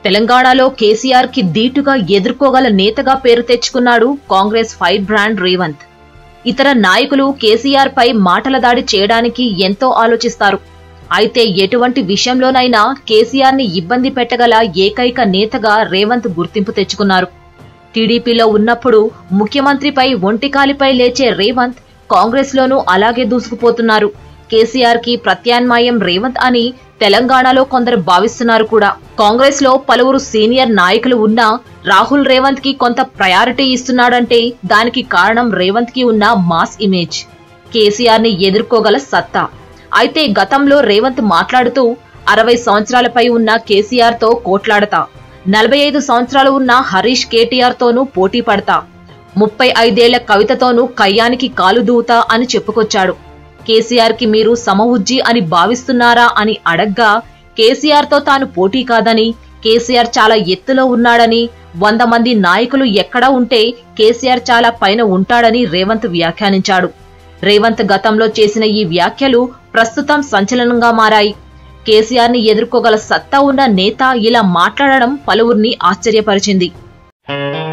తెలంగాణలో కేసీఆర్ కి ధీటుగా ఎదుర్కోగల నేతగా పేరు తెచ్చుకున్నాడు కాంగ్రెస్ ఫైర్ బ్రాండ్ రేవంత్ ఇతర నాయకులు కేసీఆర్ పై మాటల దాడి చేయడానికి ఎంతో ఆలోచిస్తారు అయితే ఎటువంటి విషయంలోనైనా కేసీఆర్ ని ఇబ్బంది పెట్టగల ఏకైక నేతగా రేవంత్ గుర్తింపు తెచ్చుకున్నారు టీడీపీలో ఉన్నప్పుడు ముఖ్యమంత్రిపై ఒంటికాలిపై లేచే రేవంత్ కాంగ్రెస్ లోనూ అలాగే దూసుకుపోతున్నారు కేసీఆర్ కి ప్రత్యామ్నాయం రేవంత్ అని తెలంగాణలో కొందరు భావిస్తున్నారు కూడా కాంగ్రెస్ లో పలువురు సీనియర్ నాయకులు ఉన్నా రాహుల్ రేవంత్ కి కొంత ప్రయారిటీ ఇస్తున్నాడంటే దానికి కారణం రేవంత్ కి ఉన్న మాస్ ఇమేజ్ కేసీఆర్ ని ఎదుర్కోగల సత్తా అయితే గతంలో రేవంత్ మాట్లాడుతూ అరవై సంవత్సరాలపై ఉన్న కేసీఆర్ తో కోట్లాడతా నలభై ఐదు సంవత్సరాలు ఉన్న హరీష్ కేటీఆర్ తోనూ పోటీ పడతా ముప్పై ఐదేళ్ల కవితతోనూ కయ్యానికి కాలు దూతా అని చెప్పుకొచ్చాడు కేసీఆర్ కి మీరు సమవుజ్జి అని భావిస్తున్నారా అని అడగ్గా కేసీఆర్ తో తాను పోటీ కాదని కేసీఆర్ చాలా ఎత్తులో ఉన్నాడని వంద మంది నాయకులు ఎక్కడ ఉంటే కేసీఆర్ చాలా పైన ఉంటాడని రేవంత్ వ్యాఖ్యానించాడు రేవంత్ గతంలో చేసిన ఈ వ్యాఖ్యలు ప్రస్తుతం సంచలనంగా మారాయి కేసీఆర్ ని ఎదుర్కోగల సత్తా ఉన్న నేత ఇలా మాట్లాడడం పలువురిని ఆశ్చర్యపరిచింది